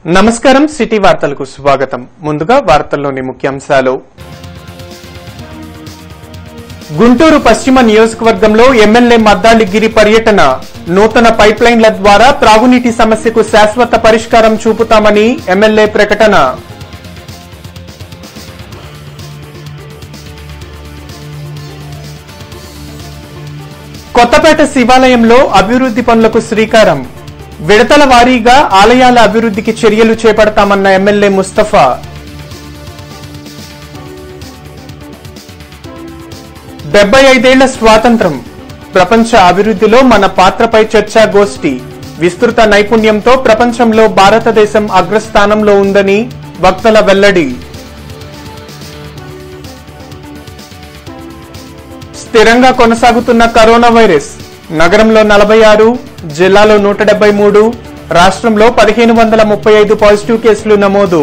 నమస్కారం సిటీ వార్తలకు స్వాగతం ముందుగా వార్తల్లోని ముఖ్యాంశాలు గుంటూరు పశ్చిమ నియోజకవర్గంలో ఎమ్మెల్యే మద్దాలిగిరి పర్యటన నూతన పైప్ లైన్ల ద్వారా త్రాగునీటి సమస్యకు శాశ్వత పరిష్కారం చూపుతామని ఎమ్మెల్యే ప్రకటన కొత్తపేట శివాలయంలో అభివృద్ది పనులకు శ్రీకారం విడతల వారీగా ఆలయాల అభివృద్ధికి చర్యలు చేపడతామన్న ఎమ్మెల్యే ముస్తఫా డెబ్బై ఐదేళ్ల స్వాతంత్రం ప్రపంచ అభివృద్ధిలో మన పాత్రపై చర్చా గోష్ఠి విస్తృత నైపుణ్యంతో ప్రపంచంలో భారతదేశం అగ్రస్థానంలో ఉందని వక్తల వెల్లడి స్థిరంగా కొనసాగుతున్న కరోనా వైరస్ నగరంలో నలభై ఆరు జిల్లాలో నూట డెబ్బై మూడు రాష్ట్రంలో పదిహేను వందల ముప్పై ఐదు పాజిటివ్ కేసులు నమోదు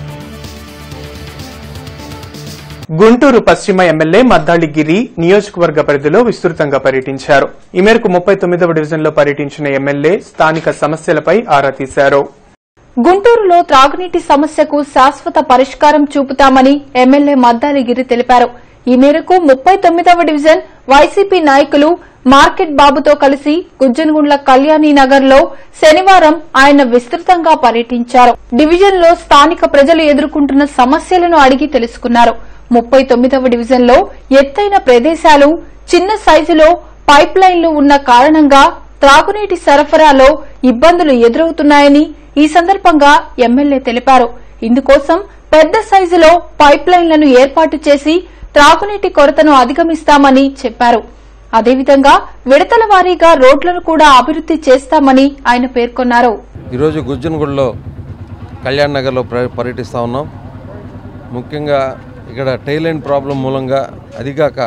గుంటూరు పశ్చిమ ఎమ్మెల్యే మద్దాళిగిరి నియోజకవర్గ పరిధిలో విస్తృతంగా పర్యటించారు ఈ మేరకు ముప్పై తొమ్మిదవ డివిజన్లో పర్యటించిన ఎమ్మెల్యే స్థానిక సమస్యలపై ఆరా తీశారు గుంటూరులో త్రాగునీటి సమస్యకు శాశ్వత పరిష్కారం చూపుతామని ఎమ్మెల్యే మద్దాలిగిరి తెలిపారు ఈ మేరకు ముప్పై తొమ్మిదవ డివిజన్ వైసీపీ నాయకులు మార్కెట్ బాబుతో కలిసి గుజ్జనగుండ్ల కళ్యాణి నగర్ లో శనివారం ఆయన విస్తృతంగా పర్యటించారు డివిజన్ లో స్థానిక ప్రజలు ఎదుర్కొంటున్న సమస్యలను అడిగి తెలుసుకున్నారు ముప్పై తొమ్మిదవ డివిజన్ లో ఎత్తైన ప్రదేశాలు చిన్న సైజులో పైప్ లైన్లు ఉన్న కారణంగా త్రాగునీటి సరఫరాలో ఇబ్బందులు ఎదురవుతున్నాయని ఈ సందర్భంగా ఎమ్మెల్యే తెలిపారు ఇందుకోసం పెద్ద సైజులో పైప్ లైన్లను ఏర్పాటు చేసి త్రాగునీటి కొరతను అధిగమిస్తామని చెప్పారు అదేవిధంగా విడతల వారీగా రోడ్లను కూడా అభివృద్ది చేస్తామని ఆయన పేర్కొన్నారు ఈరోజు గుజ్జనగూడలో కళ్యాణ్ నగర్లో ప్ర- పర్యటిస్తూ ఉన్నాం ముఖ్యంగా ఇక్కడ టైలైన్ ప్రాబ్లం మూలంగా అదిగాక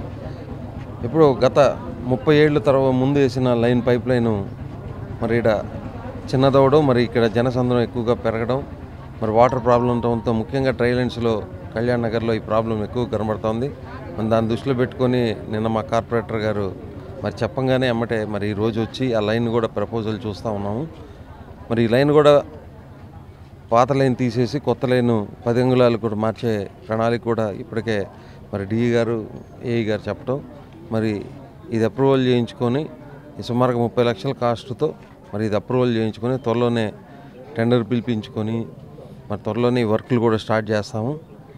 ఇప్పుడు గత ముప్పై ఏళ్ళ తర్వాత ముందు వేసిన లైన్ పైప్ లైను మరి ఇక్కడ చిన్నదవడం మరి ఇక్కడ జనసంద్రం ఎక్కువగా పెరగడం మరి వాటర్ ప్రాబ్లం ఉండటంతో ముఖ్యంగా ట్రైలైన్స్లో కళ్యాణ్ నగర్లో ఈ ప్రాబ్లం ఎక్కువ కనబడుతోంది మరి దాన్ని దృష్టిలో పెట్టుకొని నిన్న మా కార్పొరేటర్ గారు మరి చెప్పంగానే అమ్మటే మరి ఈ రోజు వచ్చి ఆ లైన్ కూడా ప్రపోజల్ చూస్తూ ఉన్నాము మరి ఈ లైన్ కూడా పాత లైన్ తీసేసి కొత్త లైన్ పది అంగుళాలు కూడా మార్చే ప్రణాళిక కూడా ఇప్పటికే మరి డిఈ గారు ఏఈ గారు చెప్పడం మరి ఇది అప్రూవల్ చేయించుకొని ఈ సుమారుగా ముప్పై లక్షల కాస్ట్తో మరి ఇది అప్రూవల్ చేయించుకొని త్వరలోనే టెండర్ పిలిపించుకొని మరి త్వరలోనే ఈ వర్క్లు కూడా స్టార్ట్ చేస్తాము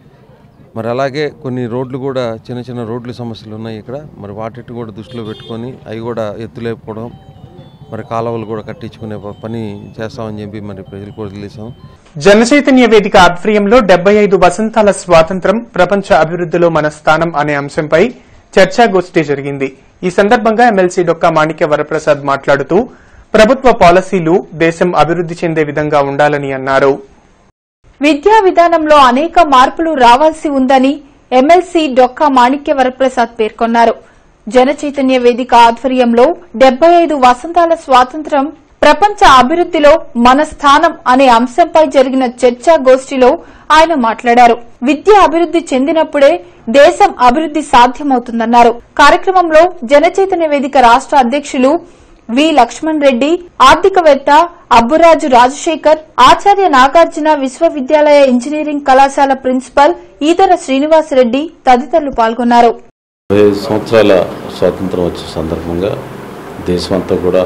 మరి అలాగే కొన్ని రోడ్లు కూడా చిన్న చిన్న రోడ్లు సమస్యలు ఉన్నాయి ఇక్కడ మరి వాటిని కూడా దృష్టిలో పెట్టుకొని అవి కూడా ఎత్తులేపుకోవడం మరి కాలువలు కూడా కట్టించుకునే ప- పని చేస్తామని చెప్పి మరి ప్రజలు కూడా తెలిసాం జనచైతన్య వేదిక ఆధ్వర్యంలో డెబ్బై ఐదు వసంతాల స్వాతంత్రం ప్రపంచ అభివృద్ధిలో మన స్థానం అనే అంశంపై చర్చాగోష్ఠి జరిగింది ఈ సందర్భంగా ఎమ్మెల్సీ డొక్కా మాణిక్య వరప్రసాద్ మాట్లాడుతూ ప్రభుత్వ పాలసీలు దేశం అభివృద్ది చెందే విధంగా ఉండాలని అన్నారు విద్యా విధానంలో అనేక మార్పులు రావాల్సి ఉందని ఎమ్మెల్సీ డొక్కా మాణిక్య వరప్రసాద్ పేర్కొన్నారు జన చైతన్య వేదిక ఆధ్వర్యంలో డెబ్బై ఐదు వసంతాల స్వాతంత్ర్యం ప్రపంచ అభివృద్దిలో మన స్థానం అనే అంశంపై జరిగిన చర్చా గోష్ఠిలో ఆయన మాట్లాడారు విద్య అభివృద్ది చెందినప్పుడే దేశం అభివృద్ది సాధ్యమవుతుందన్నారు కార్యక్రమంలో జన చైతన్య వేదిక రాష్ట అధ్యక్షులు వి లక్ష్మణ్ రెడ్డి ఆర్థికవేత్త అబ్బురాజు రాజశేఖర్ ఆచార్య నాగార్జున విశ్వవిద్యాలయ ఇంజనీరింగ్ కళాశాల ప్రిన్సిపల్ ఈదర శ్రీనివాసరెడ్డి తదితరులు పాల్గొన్నారు డెబ్బై ఐదు సంవత్సరాల స్వాతంత్రం వచ్చే సందర్భంగా దేశమంతా కూడా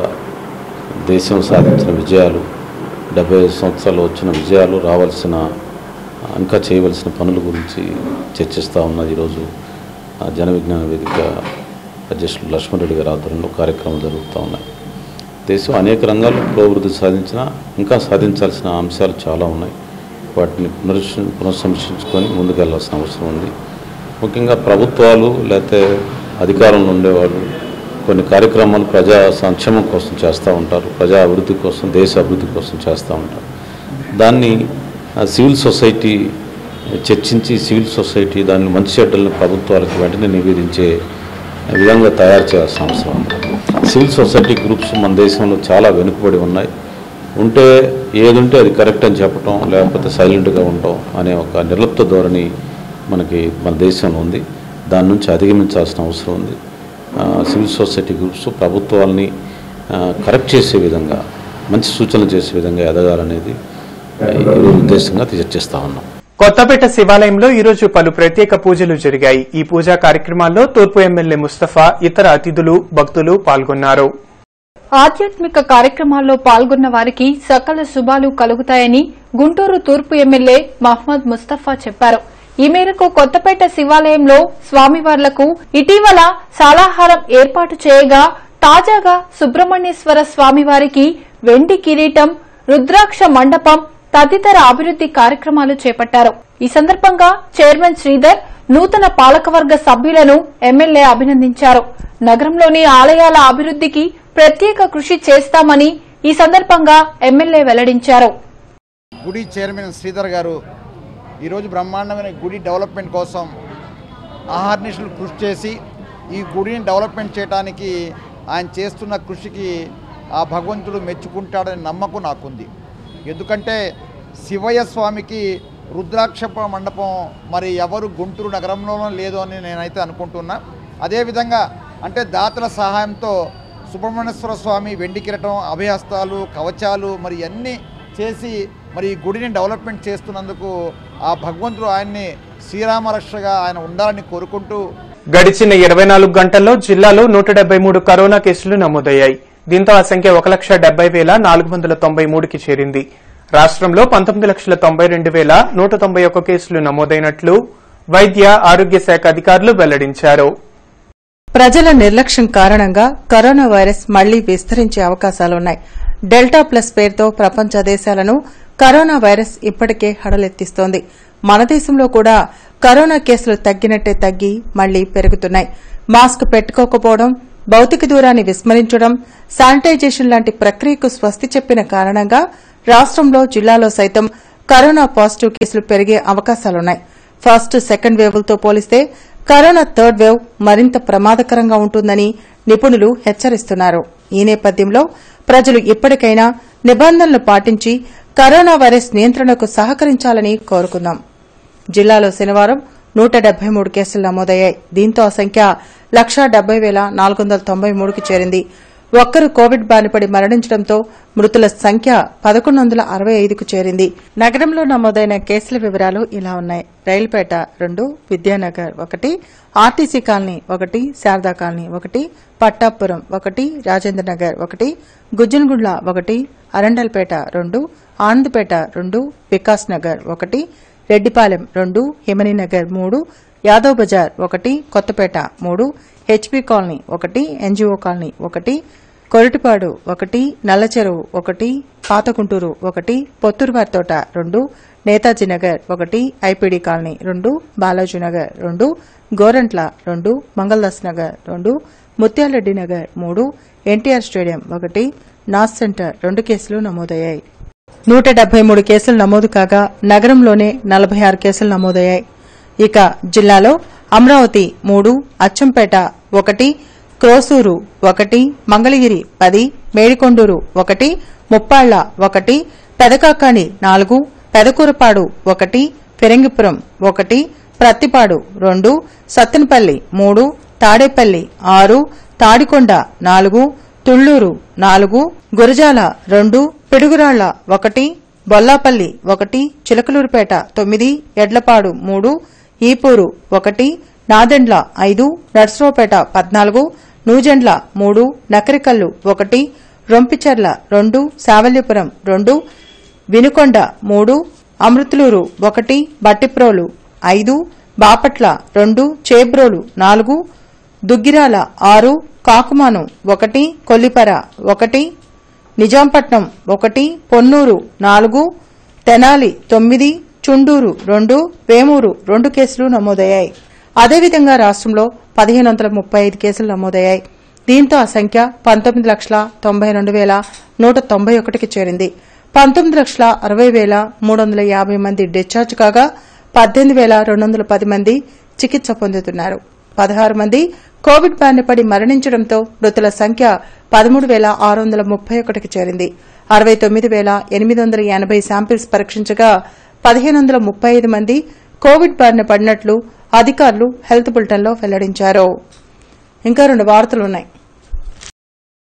దేశం సాధించిన విజయాలు డెబ్బై ఐదు సంవత్సరాలు వచ్చిన విజయాలు రావాల్సిన ఇంకా చేయవలసిన పనుల గురించి చర్చిస్తూ ఉన్నది ఈరోజు ఆ, జన విజ్ఞాన వేదిక అధ్యక్షులు లక్ష్మణరెడ్డి గారి ఆధ్వర్యంలో కార్యక్రమాలు జరుగుతూ ఉన్నాయి దేశం అనేక రంగాల్లో పురోభివృద్ధి సాధించిన ఇంకా సాధించాల్సిన అంశాలు చాలా ఉన్నాయి వాటిని పునరుష పునఃసమీక్షించుకొని ముందుకెళ్లాల్సిన అవసరం ఉంది ముఖ్యంగా ప్రభుత్వాలు లేకపోతే అధికారంలో ఉండేవాళ్ళు కొన్ని కార్యక్రమాలు ప్రజా సంక్షేమం కోసం చేస్తూ ఉంటారు ప్రజా అభివృద్ధి కోసం దేశ అభివృద్ధి కోసం చేస్తూ ఉంటారు దాన్ని ఆ, సివిల్ సొసైటీ చర్చించి సివిల్ సొసైటీ దాన్ని మంచి చెడ్డలను ప్రభుత్వాలకు వెంటనే నివేదించే విధంగా తయారు చేయాల్సిన అవసరం ఉంది సివిల్ సొసైటీ గ్రూప్స్ మన దేశంలో చాలా వెనుకబడి ఉన్నాయి ఉంటే ఏదుంటే అది కరెక్ట్ అని చెప్పటం లేకపోతే సైలెంట్గా ఉండటం అనే ఒక నిర్లిప్త ధోరణి మనకి మన దేశంలో ఉంది దాని నుంచి అధిగమించాల్సిన అవసరం ఉంది ఆ, సివిల్ సొసైటీ గ్రూప్స్ ప్రభుత్వాలని ఆ, కరెక్ట్ చేసే విధంగా మంచి సూచనలు చేసే విధంగా ఎదగాలనేది ఈరోజు ఉద్దేశంగా చర్చిస్తా ఉన్నాం కొత్తపేట శివాలయంలో ఈరోజు పలు ప్రత్యేక పూజలు జరిగాయి ఈ పూజా కార్యక్రమాల్లో తూర్పు ఎమ్మెల్యే ముస్తఫా ఇతర అతిథులు భక్తులు పాల్గొన్నారు ఆధ్యాత్మిక కార్యక్రమాల్లో పాల్గొన్న వారికి సకల శుభాలు కలుగుతాయని గుంటూరు తూర్పు ఎమ్మెల్యే మహ్మద్ ముస్తఫా చెప్పారు ఈ మేరకు కొత్తపేట శివాలయంలో స్వామివార్లకు ఇటీవల సాలాహారం ఏర్పాటు చేయగా తాజాగా సుబ్రహ్మణ్యేశ్వర స్వామివారికి వెండి కిరీటం రుద్రాక్ష మండపం తదితర అభివృద్ది కార్యక్రమాలు చేపట్టారు ఈ సందర్భంగా చైర్మన్ శ్రీధర్ నూతన పాలకవర్గ సభ్యులను ఎమ్మెల్యే అభినందించారు నగరంలోని ఆలయాల అభివృద్దికి ప్రత్యేక కృషి చేస్తామని ఈ సందర్భంగా ఎమ్మెల్యే వెల్లడించారు గుడి చైర్మన్ శ్రీధర్ గారు ఈరోజు బ్రహ్మాండమైన గుడి డెవలప్మెంట్ కోసం ఆహార్నిషులు కృషి చేసి ఈ గుడిని డెవలప్మెంట్ చేయడానికి ఆయన చేస్తున్న కృషికి ఆ భగవంతుడు మెచ్చుకుంటాడనే నమ్మకం నాకుంది ఎందుకంటే శివయ్య స్వామికి రుద్రాక్ష మండపం మరి ఎవరు గుంటూరు నగరంలోనూ లేదు అని నేనైతే అనుకుంటున్నా అదేవిధంగా అంటే దాతల సహాయంతో సుబ్రహ్మణ్యేశ్వర స్వామి వెండి కిరటం అభయహస్తాలు కవచాలు మరి అన్నీ చేసి మరి ఈ గుడిని డెవలప్మెంట్ చేస్తున్నందుకు ఆ భగవంతుడు ఆయన్ని శ్రీరామరక్షగా ఆయన ఉండాలని కోరుకుంటూ గడిచిన ఇరవై నాలుగు గంటల్లో జిల్లాలో నూట డెబ్బై మూడు కరోనా కేసులు నమోదయ్యాయి దీంతో ఆ సంఖ్య ఒక లక్ష డెబ్బై వేల నాలుగు వందల తొంభై మూడుకి చేరింది రాష్ట్రంలో పంతొమ్మిది లక్షల తొంభై రెండు వేల నూట తొంభై ఒక్క కేసులు నమోదైనట్లు వైద్య ఆరోగ్య శాఖ అధికారులు వెల్లడించారు ప్రజల నిర్లక్ష్యం కారణంగా కరోనా వైరస్ మళ్లీ విస్తరించే అవకాశాలున్నాయి డెల్టా ప్లస్ పేరుతో ప్రపంచ దేశాలను కరోనా వైరస్ ఇప్పటికే హడలెత్తిస్తోంది మన దేశంలో కూడా కరోనా కేసులు తగ్గినట్టే తగ్గి మళ్లీ పెరుగుతున్నాయి మాస్క్ పెట్టుకోకపోవడం భౌతిక దూరాన్ని విస్మరించడం శానిటైజేషన్ లాంటి ప్రక్రియకు స్వస్తి చెప్పిన కారణంగా రాష్ట్రంలో జిల్లాలో సైతం కరోనా పాజిటివ్ కేసులు పెరిగే అవకాశాలున్నాయి ఫస్ట్ సెకండ్ వేవ్లతో పోలిస్తే కరోనా థర్డ్ వేవ్ మరింత ప్రమాదకరంగా ఉంటుందని నిపుణులు హెచ్చరిస్తున్నారు ఈ నేపథ్యంలో ప్రజలు ఇప్పటికైనా నిబంధనలు పాటించి కరోనా వైరస్ నియంత్రణకు సహకరించాలని కోరుకుందాం జిల్లాలో శనివారం నూట డెబ్బై మూడు కేసులు నమోదయ్యాయి దీంతో ఆ సంఖ్య లక్షా డెబ్బై వేల నాలుగు వందల తొంభై మూడుకి చేరింది ఒక్కరు కోవిడ్ బారిపడి మరణించడంతో మృతుల సంఖ్య పదకొండు వందల అరవై ఐదుకు చేరింది నగరంలో నమోదైన కేసుల వివరాలు ఇలా ఉన్నాయి రైలుపేట రెండు విద్యానగర్ ఒకటి ఆర్టీసీ కాలనీ ఒకటి శారదా కాలనీ ఒకటి పట్టాపురం ఒకటి రాజేంద్ర నగర్ ఒకటి గుజ్జనగుండ్ల ఒకటి అరండల్పేట రెండు ఆనందపేట రెండు వికాస్ నగర్ ఒకటి రెడ్డిపాలెం రెండు హిమనీనగర్ మూడు యాదవ్ బజార్ ఒకటి కొత్తపేట మూడు హెచ్పీ కాలనీ ఒకటి ఎన్జీఓ కాలనీ ఒకటి కొరటిపాడు ఒకటి నల్లచెరువు ఒకటి పాతకుంటూరు ఒకటి పొత్తూరువారితోట రెండు నేతాజీ నగర్ ఒకటి ఐపీడీ కాలనీ రెండు బాలాజీ నగర్ రెండు గోరంట్ల రెండు మంగళదాస్ నగర్ రెండు ముత్యాలరెడ్డి నగర్ మూడు ఎన్టీఆర్ స్టేడియం ఒకటి నాస్ సెంటర్ రెండు కేసులు నమోదయ్యాయి నూట డెబ్బై మూడు కేసులు నమోదు కాగా నగరంలోనే నలభై ఆరు కేసులు నమోదయ్యాయి ఇక జిల్లాలో అమరావతి మూడు అచ్చంపేట ఒకటి క్రోసూరు ఒకటి మంగళగిరి పది మేడికొండూరు ఒకటి ముప్పాళ్ల ఒకటి పెదకాకాని నాలుగు పెదకూరపాడు ఒకటి ఫిరంగిపురం ఒకటి ప్రత్తిపాడు రెండు సత్తెనపల్లి మూడు తాడేపల్లి ఆరు తాడికొండ నాలుగు తుళ్లూరు నాలుగు గురజాల రెండు పిడుగురాళ్ల ఒకటి బొల్లాపల్లి ఒకటి చిలకలూరుపేట తొమ్మిది ఎడ్లపాడు మూడు ఈపూరు ఒకటి నాదెండ్ల ఐదు నర్సరావుపేట పద్నాలుగు నూజెండ్ల మూడు నకరికల్లు ఒకటి రొంపిచెర్ల రెండు సావల్యపురం రెండు వినుకొండ మూడు అమృతులూరు ఒకటి బట్టిప్రోలు ఐదు బాపట్ల రెండు చేబ్రోలు నాలుగు దుగ్గిరాల ఆరు కాకుమాను ఒకటి కొల్లిపర ఒకటి నిజాంపట్నం ఒకటి పొన్నూరు నాలుగు తెనాలి తొమ్మిది చుండూరు రెండు వేమూరు రెండు కేసులు నమోదయ్యాయి అదేవిధంగా రాష్ట్రంలో పదిహేను వందల ముప్పై ఐదు కేసులు నమోదయ్యాయి దీంతో ఆ సంఖ్య పంతొమ్మిది లక్షల తొంభై రెండు వేల నూట తొంభై ఒకటికి చేరింది పంతొమ్మిది లక్షల అరవై వేల మూడు వందల యాభై మంది డిశ్చార్జ్ కాగా పద్దెనిమిది వేల రెండు వందల పది మంది చికిత్స పొందుతున్నారు పదహారు మంది కోవిడ్ బారిన పడి మరణించడంతో మృతుల సంఖ్య పదమూడు వేల ఆరు వందల ముప్పై ఒకటికి చేరింది అరవై తొమ్మిది వేల ఎనిమిది వందల ఎనభై శాంపిల్స్ పరీక్షించగా పదిహేను వందల ముప్పై ఐదు మంది కోవిడ్ బారిన పడినట్లు అధికారులు హెల్త్ బులెటిన్లో వెల్లడించారు ఇంకా రెండు వార్తలున్నాయి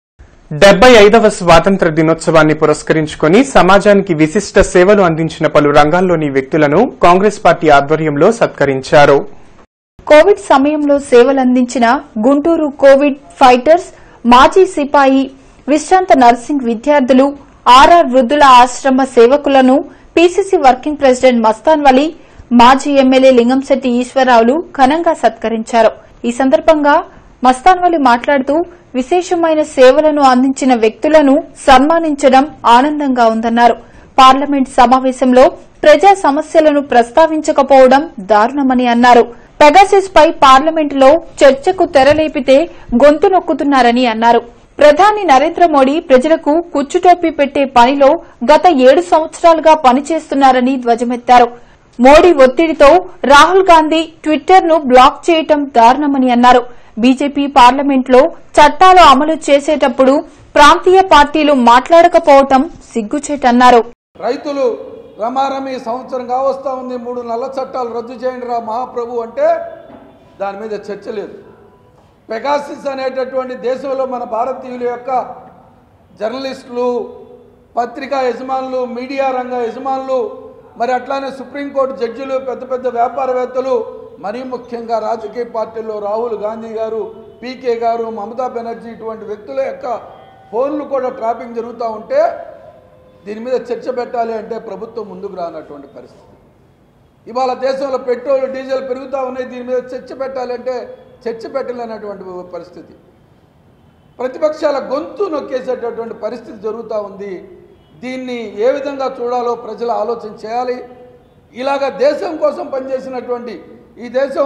డెబ్బై ఐదవ స్వాతంత్ర దినోత్సవాన్ని పురస్కరించుకుని సమాజానికి విశిష్ట సేవలు అందించిన పలు రంగాల్లోని వ్యక్తులను కాంగ్రెస్ పార్టీ ఆధ్వర్యంలో సత్కరించారు కోవిడ్ సమయంలో సేవలందించిన గుంటూరు కోవిడ్ ఫైటర్స్ మాజీ సిపాయి విశ్రాంత నర్సింగ్ విద్యార్థులు ఆర్ఆర్ వృద్ధుల ఆశ్రమ సేవకులను PCC working president Mastan Vali మాజీ ఎమ్మెల్యే లింగంశెట్టి ఈశ్వరరావులు ఘనంగా సత్కరించారు ఈ సందర్భంగా మస్తాన్ వలీ మాట్లాడుతూ విశేషమైన సేవలను అందించిన వ్యక్తులను సన్మానించడం ఆనందంగా ఉందన్నారు పార్లమెంట్ సమావేశంలో ప్రజా సమస్యలను ప్రస్తావించకపోవడం దారుణమని అన్నారు పెగాసిస్ పై పార్లమెంటులో చర్చకు తెరలేపితే గొంతు నొక్కుతున్నారని అన్నారు ప్రధాని నరేంద్ర మోడీ ప్రజలకు కుచ్చుటోపీ పెట్టే పనిలో గత ఏడు సంవత్సరాలుగా పనిచేస్తున్నారని ధ్వజమెత్తారు మోడీ ఒత్తిడితో రాహుల్ గాంధీ ట్విట్టర్ ను బ్లాక్ చేయటం దారుణమని అన్నారు బీజేపీ పార్లమెంట్లో చట్టాలు అమలు చేసేటప్పుడు ప్రాంతీయ పార్టీలు మాట్లాడకపోవటం సిగ్గుచేటన్నారు రైతులు రమారమి సంవత్సరం కావస్తా ఉంది మూడు నల్ల చట్టాలు రద్దు చేయండి రా మహాప్రభు అంటే దాని మీద చర్చ లేదు పెగాసిస్ అనేటటువంటి దేశంలో మన భారతీయుల యొక్క జర్నలిస్టులు పత్రికా యజమానులు మీడియా రంగ యజమానులు మరి అట్లానే సుప్రీంకోర్టు జడ్జిలు పెద్ద పెద్ద వ్యాపారవేత్తలు మరీ ముఖ్యంగా రాజకీయ పార్టీల్లో రాహుల్ గాంధీ గారు పీకే గారు మమతా బెనర్జీ ఇటువంటి వ్యక్తుల యొక్క ఫోన్లు కూడా ట్రాపింగ్ జరుగుతూ ఉంటే దీని మీద చర్చ పెట్టాలి అంటే ప్రభుత్వం ముందుకు రానటువంటి పరిస్థితి ఇవాళ దేశంలో పెట్రోల్ డీజిల్ పెరుగుతూ ఉన్నాయి దీని మీద చర్చ పెట్టాలంటే చర్చ పెట్టలేనటువంటి పరిస్థితి ప్రతిపక్షాల గొంతు నొక్కేసేటటువంటి పరిస్థితి జరుగుతూ ఉంది దీన్ని ఏ విధంగా చూడాలో ప్రజలు ఆలోచన చేయాలి ఇలాగ దేశం కోసం పనిచేసినటువంటి ఈ దేశం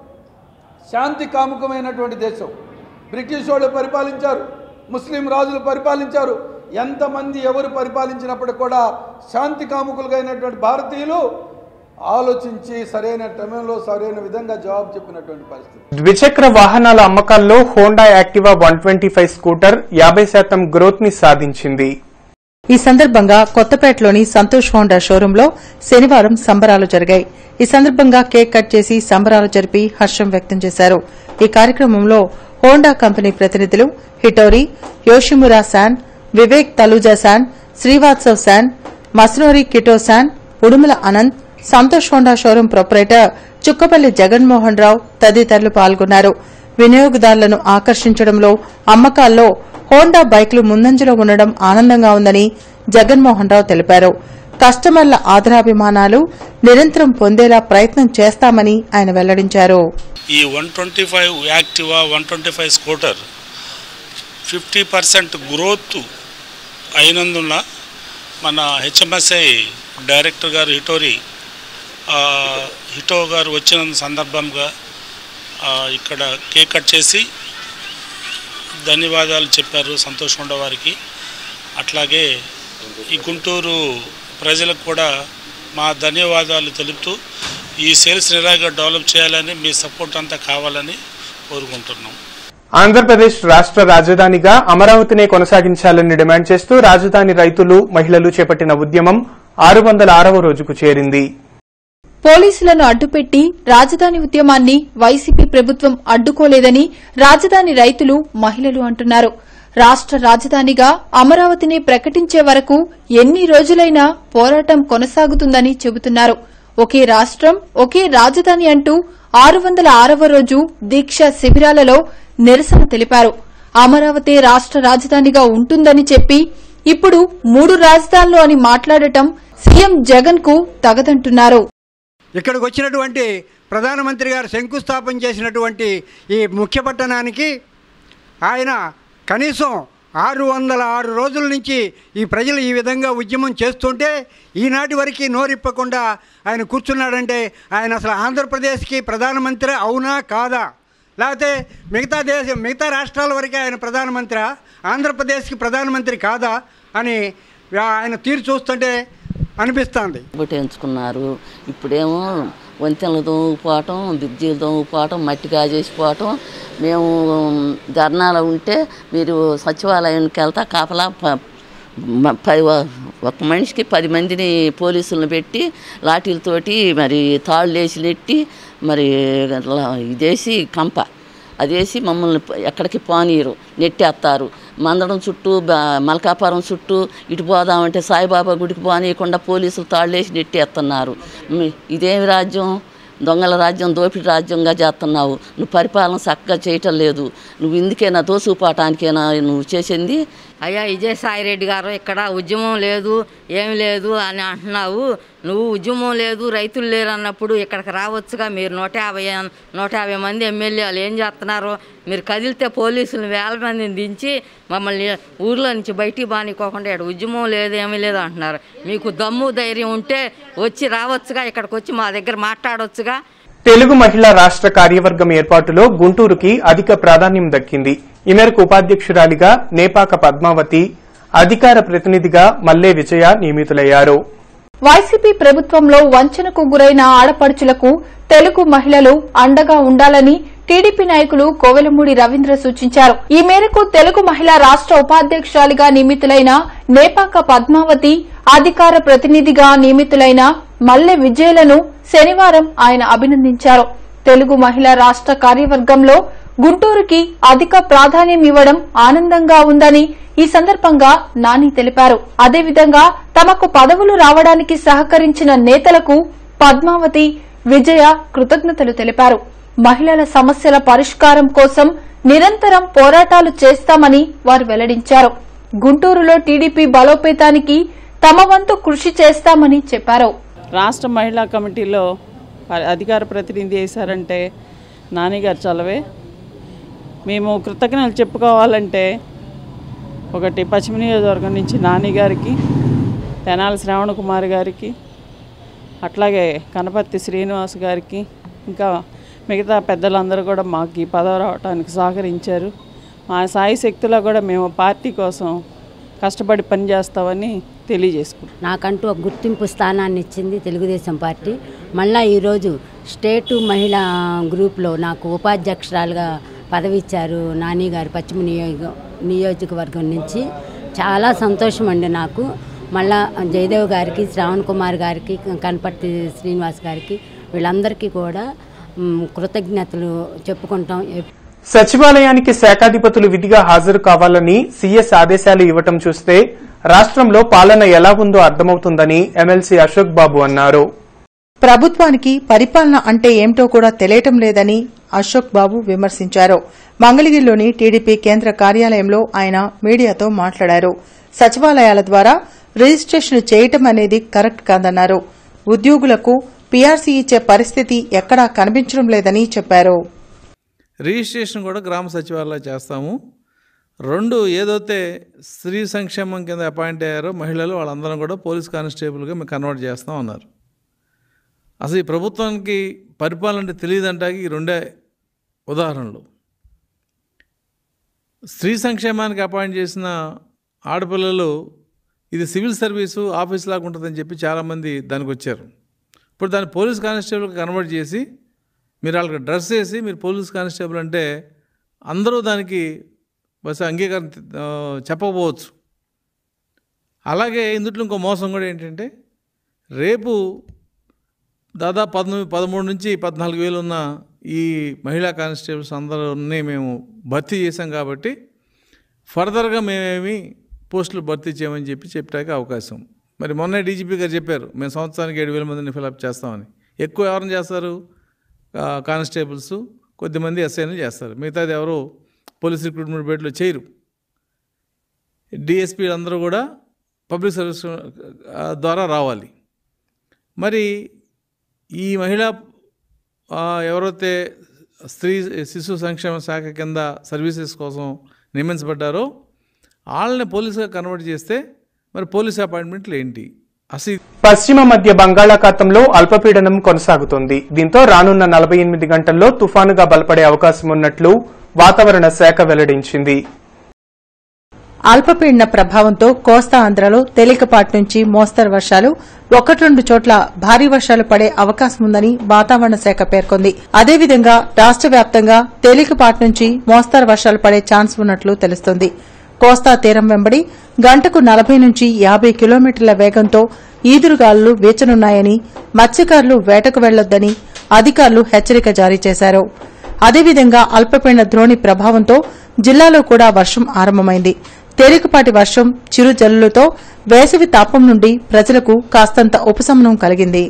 శాంతి కాముకమైనటువంటి దేశం బ్రిటిష్ వాళ్ళు పరిపాలించారు ముస్లిం రాజులు పరిపాలించారు ఎంతమంది ఎవరు పరిపాలించినప్పటికి కూడా శాంతి కాముకులుగా అయినటువంటి భారతీయులు ఆలోచించి సరైన సమయంలో సరైన విధంగా జవాబు చెప్పినటువంటి పరిస్థితి ద్విచక్ర వాహనాల అమ్మకాల్లో Honda Activa one twenty five scooter యాభై శాతం గ్రోత్ ని సాధించింది ఈ సందర్భంగా కొత్తపేటలోని సంతోష్ హోండా షోరూంలో శనివారం సంబరాలు జరిగాయి ఈ సందర్భంగా కేక్ కట్ చేసి సంబరాలు జరిపి హర్షం వ్యక్తం చేశారు ఈ కార్యక్రమంలో హోండా కంపెనీ ప్రతినిధులు Hitori Yoshimura san Vivek Taluja san Srivastav san Masnori Kito san Udumala Anant Santosh Honda showroom proprietor Chukkapalli Jaganmohan Rao తదితరులు పాల్గొన్నారు వినియోగదారులను ఆకర్షించడంలో అమ్మకాల్లో హోండా బైక్లు ముందంజలో ఉండడం ఆనందంగా ఉందని జగన్మోహన్ రావు తెలిపారు కస్టమర్ల ఆదరాభిమానాలు నిరంతరం పొందేలా ప్రయత్నం చేస్తామని ఆయన వెల్లడించారు ఈ one twenty five Activa one twenty five scooter fifty percent growth అయినందున మన హెచ్ఎంఎస్ఐ డైరెక్టర్ గారు హిటోరి ఆ, హిటో గారు వచ్చిన సందర్భంగా ఆ, ఇక్కడ కేక్ కట్ చేసి ధన్యవాదాలు చెప్పారు సంతోష్ ఉండ వారికి అట్లాగే ఈ గుంటూరు ప్రజలకు కూడా మా ధన్యవాదాలు తెలుపుతూ ఈ సేల్స్ నిరాగా డెవలప్ చేయాలని మీ సపోర్ట్ అంతా కావాలని కోరుకుంటున్నాం ఆంధ్రప్రదేశ్ రాష్ట్ర రాజధానిగా అమరావతినే కొనసాగించాలని డిమాండ్ చేస్తూ రాజధాని రైతులు మహిళలు చేపట్టిన ఉద్యమం ఆరు వందల ఆరవ రోజుకు చేరింది పోలీసులను అడ్డుపెట్టి రాజధాని ఉద్యమాన్ని వైసీపీ ప్రభుత్వం అడ్డుకోలేదని రాజధాని రైతులు మహిళలు అంటున్నారు రాష్ట్ర రాజధానిగా అమరావతిని ప్రకటించే వరకు ఎన్ని రోజులైనా పోరాటం కొనసాగుతుందని చెబుతున్నారు ఒకే రాష్ట్రం ఒకే రాజధాని అంటూ ఆరు వందల ఆరవ రోజు దీక్ష శిబిరాలలో నిరసన తెలిపారు అమరావతి రాష్ట్ర రాజధానిగా ఉంటుందని చెప్పి ఇప్పుడు మూడు రాజధానులు అని మాట్లాడటం సీఎం జగన్ కు తగదంటున్నారు ఇక్కడికి వచ్చినటువంటి ప్రధానమంత్రి గారు శంకుస్థాపన చేసినటువంటి ఈ ముఖ్య పట్టణానికి ఆయన కనీసం ఆరు వందల ఆరు రోజుల నుంచి ఈ ప్రజలు ఈ విధంగా ఉద్యమం చేస్తుంటే ఈనాటి వరకు నోరిప్పకుండా ఆయన కూర్చున్నాడంటే ఆయన అసలు ఆంధ్రప్రదేశ్కి ప్రధానమంత్రి అవునా కాదా లేకపోతే మిగతా దేశం మిగతా రాష్ట్రాల వరకే ఆయన ప్రధానమంత్రి ఆంధ్రప్రదేశ్కి ప్రధానమంత్రి కాదా అని ఆయన తీరు చూస్తుంటే అనిపిస్తుంది ఎంచుకున్నారు ఇప్పుడేమో వంతెనలు తోముకుపోవటం బ్రిడ్జీలు తోముకుపోవటం మట్టి కాజేసిపోవటం మేము ధర్నాలు ఉంటే మీరు సచివాలయానికి వెళ్తా కాపలా ప- మ- పది ఒక మనిషికి పది మందిని పోలీసులను పెట్టి లాఠీలతోటి మరి తాళ్ళు వేసి నెట్టి మరి అట్లా ఇదేసి కంప అది వేసి మమ్మల్ని ప- ఎక్కడికి పోనీయరు నెట్టేస్తారు మందడం చుట్టూ బ- మల్కాపురం చుట్టూ ఇటు పోదామంటే సాయిబాబా గుడికి పోనీయకుండా పోలీసులు తాళ్ళేసి నెట్టేస్తున్నారు మీ- ఇదేమి రాజ్యం దొంగల రాజ్యం దోపిడి రాజ్యంగా చేస్తున్నావు నువ్వు పరిపాలన చక్కగా చేయటం లేదు నువ్వు ఇందుకేనా తోసుకుపోవటానికేనా నువ్వు చేసింది అయ్యా విజయసాయిరెడ్డి గారు ఇక్కడ ఉద్యమం లేదు ఏమి లేదు అని అంటున్నావు నువ్వు ఉద్యమం లేదు రైతులు లేరు అన్నప్పుడు ఇక్కడికి రావచ్చుగా మీరు నూట యాభై నూట యాభై మంది ఎమ్మెల్యేలు ఏం చేస్తున్నారు మీరు కదిలితే పోలీసులు వేల మందిని దించి మమ్మల్ని ఊర్లో నుంచి బయటికి బానికోకుండా ఇక్కడ ఉద్యమం లేదు ఏమీ లేదు అంటున్నారు మీకు దమ్ము ధైర్యం ఉంటే వచ్చి రావచ్చుగా ఇక్కడికి వచ్చి మా దగ్గర మాట్లాడవచ్చుగా తెలుగు మహిళా రాష్ట్ర కార్యవర్గం ఏర్పాటులో గుంటూరుకి అధిక ప్రాధాన్యం దక్కింది ఈ మేరకు ఉపాధ్యక్షురాలిగా నేపాక పద్మావతి అధికార ప్రతినిధిగా మల్లె విజయ నియమితులయ్యారు వైసీపీ ప్రభుత్వంలో వంచనకు గురైన ఆడపడుచులకు తెలుగు మహిళలు అండగా ఉండాలని టీడీపీ నాయకులు కోవెలమూడి రవీంద్ర సూచించారు ఈ మేరకు తెలుగు మహిళా రాష్ట్ర ఉపాధ్యక్షురాలిగా నియమితులైన నేపాక పద్మావతి అధికార ప్రతినిధిగా నియమితులైన మల్లె విజయలను శనివారం ఆయన అభినందించారు తెలుగు మహిళా రాష్ట్ర కార్యవర్గంలో గుంటూరుకి అధిక ప్రాధాన్యం ఇవ్వడం ఆనందంగా ఉందని ఈ సందర్భంగా నాని తెలిపారు అదేవిధంగా తమకు పదవులు రావడానికి సహకరించిన నేతలకు పద్మావతి విజయ కృతజ్ఞతలు తెలిపారు మహిళల సమస్యల పరిష్కారం కోసం నిరంతరం పోరాటాలు చేస్తామని వారు వెల్లడించారు గుంటూరులో టీడీపీ బలోపేతానికి తమ వంతు కృషి చేస్తామని చెప్పారు రాష్ట్ర మహిళా కమిటీలో ప- అధికార ప్రతినిధి వేశారంటే నానిగారు చలవే మేము కృతజ్ఞతలు చెప్పుకోవాలంటే ఒకటి పశ్చిమ నియోజకవర్గం నుంచి నాని గారికి తెనాలి శ్రావణ కుమార్ గారికి అట్లాగే కనపర్తి శ్రీనివాస్ గారికి ఇంకా మిగతా పెద్దలందరూ కూడా మాకు ఈ పదవి రావడానికి సహకరించారు మా సాయి శక్తిలో కూడా మేము పార్టీ కోసం కష్టపడి పనిచేస్తామని తెలియజేసుకుంటాం నాకంటూ ఒక గుర్తింపు స్థానాన్ని ఇచ్చింది తెలుగుదేశం పార్టీ మళ్ళా ఈరోజు స్టేటు మహిళా గ్రూప్లో నాకు ఉపాధ్యక్షురాలుగా పదవి ఇచ్చారు నాని గారు పశ్చిమ నియోజక నియోజకవర్గం నుంచి చాలా సంతోషం అండి నాకు మళ్ళా జయదేవ్ గారికి శ్రావణ్ కుమార్ గారికి కనపర్తి శ్రీనివాస్ గారికి వీళ్ళందరికీ కూడా మ్, కృతజ్ఞతలు చెప్పుకుంటాం సచివాలయానికి శాఖాధిపతులు విధిగా హాజరు కావాలని సీఎస్ ఆదేశాలు ఇవ్వటం చూస్తే రాష్ట్రంలో పాలన ఎలా ఉందో అర్థమవుతుందని ఎమ్మెల్సీ అశోక్ బాబు అన్నారు ప్రభుత్వానికి పరిపాలన అంటే ఏమిటో కూడా తెలియటం లేదని అశోక్ బాబు విమర్శించారు మంగళగిరిలోని టీడీపీ కేంద్ర కార్యాలయంలో ఆయన మీడియాతో మాట్లాడారు సచివాలయాల ద్వారా రిజిస్ట్రేషన్ చేయటం అనేది కరెక్ట్ కాదన్నారు ఉద్యోగులకు పీఆర్సీ ఇచ్చే పరిస్థితి ఎక్కడా కనిపించడం లేదని చెప్పారు రిజిస్ట్రేషన్ కూడా గ్రామ సచివాలయాలు చేస్తాము రెండు ఏదైతే స్త్రీ సంక్షేమం కింద అపాయింట్ అయ్యారో మహిళలు వాళ్ళందరం కూడా పోలీస్ కానిస్టేబుల్గా మేము కన్వర్ట్ చేస్తాం అన్నారు అసలు ఈ ప్రభుత్వానికి పరిపాలన అంటే తెలియదంటాకి ఈ రెండే ఉదాహరణలు స్త్రీ సంక్షేమానికి అపాయింట్ చేసిన ఆడపిల్లలు ఇది సివిల్ సర్వీసు ఆఫీస్ లాగా ఉంటుందని చెప్పి చాలామంది దానికి వచ్చారు ఇప్పుడు దాన్ని పోలీస్ కానిస్టేబుల్కి కన్వర్ట్ చేసి మీరు వాళ్ళకి డ్రెస్ వేసి మీరు పోలీస్ కానిస్టేబుల్ అంటే అందరూ దానికి బస్ అంగీకారం ఆ, చెప్పకపోవచ్చు అలాగే ఇందులో ఇంకో మోసం కూడా ఏంటంటే రేపు దాదాపు పదమూడు పదమూడు నుంచి పద్నాలుగు వేలు ఉన్న ఈ మహిళా కానిస్టేబుల్స్ అందరినీ మేము భర్తీ చేశాం కాబట్టి ఫర్దర్గా మేమేమి పోస్టులు భర్తీ చేయమని చెప్పి చెప్పడానికి అవకాశం మరి మొన్న డీజీపీ గారు చెప్పారు మేము సంవత్సరానికి ఏడు వేల మందిని ఫిలప్ చేస్తామని ఎక్కువ ఎవరిని చేస్తారు ఆ, కానిస్టేబుల్స్ కొద్దిమంది ఎస్ఐలు చేస్తారు మిగతాది ఎవరు పోలీస్ రిక్రూట్మెంట్ బేట్లో చేయరు డిఎస్పీ అందరూ కూడా పబ్లిక్ సర్వీస్ ఆ, ద్వారా రావాలి మరి ఈ మహిళా ఆ, ఎవరైతే స్త్రీ శిశు సంక్షేమ శాఖ కింద సర్వీసెస్ కోసం నియమించబడ్డారో వాళ్ళని పోలీసుగా కన్వర్ట్ చేస్తే మరి పోలీస్ అపాయింట్మెంట్లు ఏంటి అసలు పశ్చిమ మధ్య బంగాళాఖాతంలో అల్పపీడనం కొనసాగుతోంది దీంతో రానున్న నలభై ఎనిమిది గంటల్లో తుఫానుగా బలపడే అవకాశం ఉన్నట్లు వాతావరణ శాఖ వెల్లడించింది అల్పపీడన ప్రభావంతో కోస్తా ఆంధ్రలో తేలికపాటి నుంచి మోస్తరు వర్షాలు ఒకటి రెండు చోట్ల భారీ వర్షాలు పడే అవకాశం ఉందని వాతావరణ శాఖ పేర్కొంది అదేవిధంగా రాష్ట వ్యాప్తంగా తేలికపాటి నుంచి మోస్తరు వర్షాలు పడే ఛాన్స్ ఉన్నట్లు తెలుస్తోంది కోస్తా తీరం వెంబడి గంటకు నలభై నుంచి యాబై కిలోమీటర్ల వేగంతో ఈదురుగాలులు వీచనున్నాయని మత్స్యకారులు వేటకు వెళ్లొద్దని అధికారులు హెచ్చరిక జారీ చేశారు అదేవిధంగా అల్పపీడన ద్రోణి ప్రభావంతో జిల్లాలో కూడా వర్షం ఆరంభమైంది తేలికపాటి వర్షం చిరు జల్లులతో వేసవి తాపం నుండి ప్రజలకు కాస్తంత ఉపశమనం కలిగింది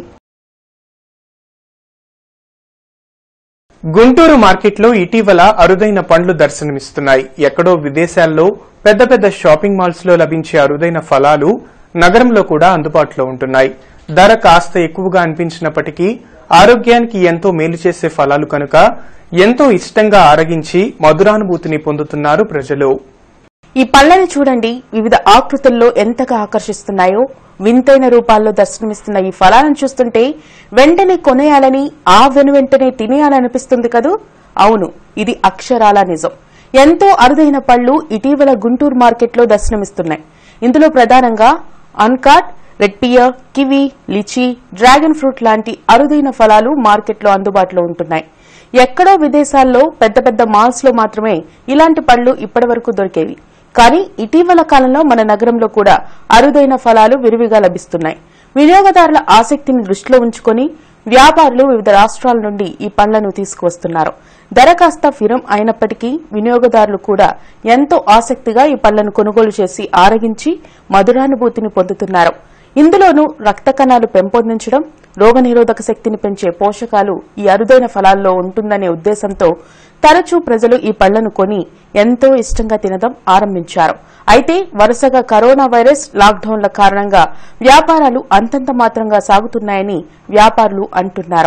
గుంటూరు మార్కెట్లో ఇటీవల అరుదైన పండ్లు దర్శనమిస్తున్నాయి ఎక్కడో విదేశాల్లో పెద్ద పెద్ద షాపింగ్ మాల్స్ లో లభించే అరుదైన ఫలాలు నగరంలో కూడా అందుబాటులో ఉంటున్నాయి ధర కాస్త ఎక్కువగా అనిపించినప్పటికీ ఆరోగ్యానికి ఎంతో మేలు చేసే ఫలాలు కనుక ఎంతో ఇష్టంగా ఆరగించి మధురానుభూతిని పొందుతున్నారు ప్రజలు ఈ పళ్ళని చూడండి వివిధ ఆకృతుల్లో ఎంతగా ఆకర్షిస్తున్నాయో వింతైన రూపాల్లో దర్శనమిస్తున్న ఈ ఫలాలను చూస్తుంటే వెంటనే కొనేయాలని ఆ వెను వెంటనే తినేయాలనిపిస్తుంది కదూ అవును ఇది అక్షరాల నిజం ఎంతో అరుదైన పళ్ళు ఇటీవల గుంటూరు మార్కెట్లో దర్శనమిస్తున్నాయి ఇందులో ప్రధానంగా అన్కాట్ red pear kiwi lychee dragon fruit లాంటి అరుదైన ఫలాలు మార్కెట్లో అందుబాటులో ఉంటున్నాయి ఎక్కడో విదేశాల్లో పెద్ద పెద్ద మాల్స్ లో మాత్రమే ఇలాంటి పళ్లు ఇప్పటివరకు దొరికేవి కానీ ఇటీవల కాలంలో మన నగరంలో కూడా అరుదైన ఫలాలు విరివిగా లభిస్తున్నాయి వినియోగదారుల ఆసక్తిని దృష్టిలో ఉంచుకొని వ్యాపారులు వివిధ రాష్ట్రాల నుండి ఈ పండ్లను తీసుకువస్తున్నారు ధర కాస్త ఫిరం అయినప్పటికీ వినియోగదారులు కూడా ఎంతో ఆసక్తిగా ఈ పళ్లను కొనుగోలు చేసి ఆరగించి మధురానుభూతిని పొందుతున్నారు ఇందులోనూ రక్త కణాలు పెంపొందించడం రోగనిరోధక శక్తిని పెంచే పోషకాలు ఈ అరుదైన ఫలాల్లో ఉంటుందనే ఉద్దేశంతో తరచూ ప్రజలు ఈ పళ్లను కొని ఎంతో ఇష్టంగా తినడం ఆరంభించారు అయితే వరుసగా కరోనా వైరస్ లాక్డౌన్ల కారణంగా వ్యాపారాలు అంతంత మాత్రంగా సాగుతున్నాయని వ్యాపారులు అంటున్నారు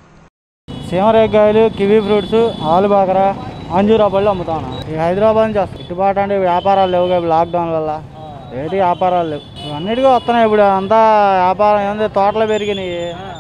సీమరేగాయలు కివీ ఫ్రూట్స్ ఆలుబాకర అంజూరా పళ్ళు అమ్ముతాను ఈ హైదరాబాద్ నుంచి వస్తాయి గిట్టుబాటు అంటే వ్యాపారాలు లేవు ఇప్పుడు లాక్డౌన్ వల్ల ఏటి వ్యాపారాలు లేవు అన్నిటికీ వస్తున్నాయి ఇప్పుడు అంతా వ్యాపారం ఏంది తోటలు పెరిగినాయి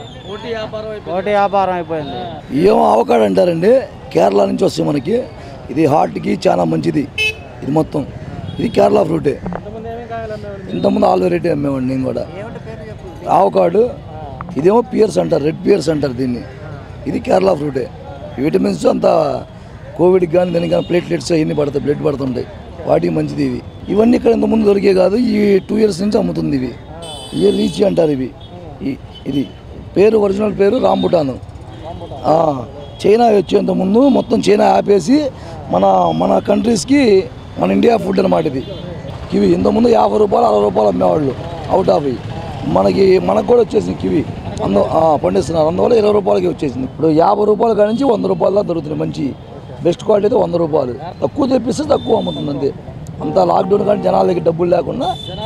ఓటి వ్యాపారం అయిపోయింది ఏమో అవకాడో అంటారండి కేరళ నుంచి వస్తాయి మనకి ఇది హార్ట్కి చాలా మంచిది ఇది మొత్తం ఇది కేరళ ఫ్రూటే ఇంతకుముందు ఆల్ వెరైటీ అమ్మేవాడిని నేను కూడా ఆవకాడు ఇదేమో పియర్స్ అంటారు రెడ్ పియర్స్ అంటారు దీన్ని ఇది కేరళ ఫ్రూటే ఈ విటమిన్స్ అంతా కోవిడ్కి కానీ దానికి కానీ ప్లేట్లెట్స్ అవన్నీ పడతాయి బ్లడ్ పడుతుంటాయి వాటికి మంచిది ఇవి ఇవన్నీ ఇక్కడ ఇంతకుముందు దొరికే కాదు ఈ టూ ఇయర్స్ నుంచి అమ్ముతుంది ఇవి ఇవి రీచి అంటారు ఇవి ఈ- ఇది పేరు ఒరిజినల్ పేరు రాంబుటాను ఆ, చైనా వచ్చేంత ముందు మొత్తం చైనా ఆపేసి మన మన కంట్రీస్కి మన ఇండియా ఫుడ్ అనమాట ఇది కివి ఇంతకుముందు యాభై రూపాయలు అరవై రూపాయలు అమ్మేవాళ్ళు అవుట్ ఆఫ్ ఇవి మనకి మనకు కూడా వచ్చేసింది కివి అందు ఆ, పండిస్తున్నారు అందువల్ల ఇరవై రూపాయలకి వచ్చేసింది ఇప్పుడు యాభై రూపాయల కాడి నుంచి వంద రూపాయల దాకా దొరుకుతుంది మంచి బెస్ట్ క్వాలిటీ అయితే వంద రూపాయలు తక్కువ తెప్పిస్తే తక్కువ అమ్ముతుంది అంతే అంతా లాక్డౌన్ కానీ జనాలకి డబ్బులు లేకుండా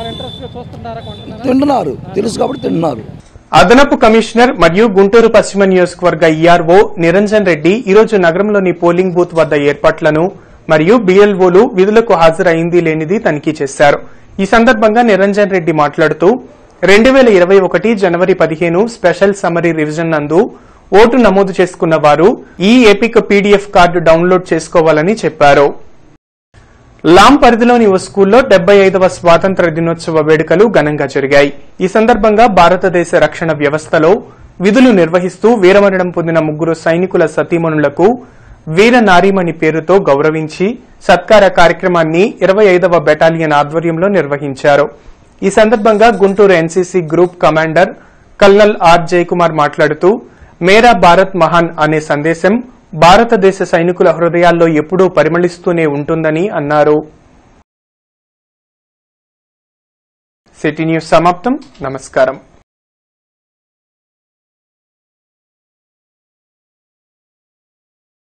తింటున్నారు తెలుసు కాబట్టి తింటున్నారు అదనపు కమిషనర్ మరియు గుంటూరు పశ్చిమ నియోజకవర్గ ఈఆర్ఓ నిరంజన్ రెడ్డి ఈరోజు నగరంలోని పోలింగ్ బూత్ వద్ద ఏర్పాట్లను మరియు బిఎల్ఓలు విధులకు హాజరైంది లేనిది తనిఖీ చేశారు ఈ సందర్భంగా నిరంజన్ రెడ్డి మాట్లాడుతూ రెండు వేల ఇరవై ఒకటి జనవరి పదిహేను స్పెషల్ సమరీ రివిజన్ నందు ఓటు నమోదు చేసుకున్న వారు ఈ ఎపిక్ పీడీఎఫ్ కార్డు డౌన్లోడ్ చేసుకోవాలని చెప్పారు లాం పరిధిలోని ఓ స్కూల్లో డెబ్బై ఐదవ స్వాతంత్ర దినోత్సవ వేడుకలు ఘనంగా జరిగాయి ఈ సందర్భంగా భారతదేశ రక్షణ వ్యవస్థలో విధులు నిర్వహిస్తూ వీరమరణం పొందిన ముగ్గురు సైనికుల సతీమణులకు వీర నారీమణి పేరుతో గౌరవించి సత్కార కార్యక్రమాన్ని ఇరవై ఐదవ బెటాలియన్ ఆధ్వర్యంలో నిర్వహించారు ఈ సందర్భంగా Guntur NCC group commander colonel R Jayakumar మాట్లాడుతూ మేరా భారత్ మహాన్ అనే సందేశం భారతదేశ సైనికుల హృదయాల్లో ఎప్పుడూ పరిమళిస్తూనే ఉంటుందని అన్నారు సిటీ న్యూస్ సమాప్తం నమస్కారం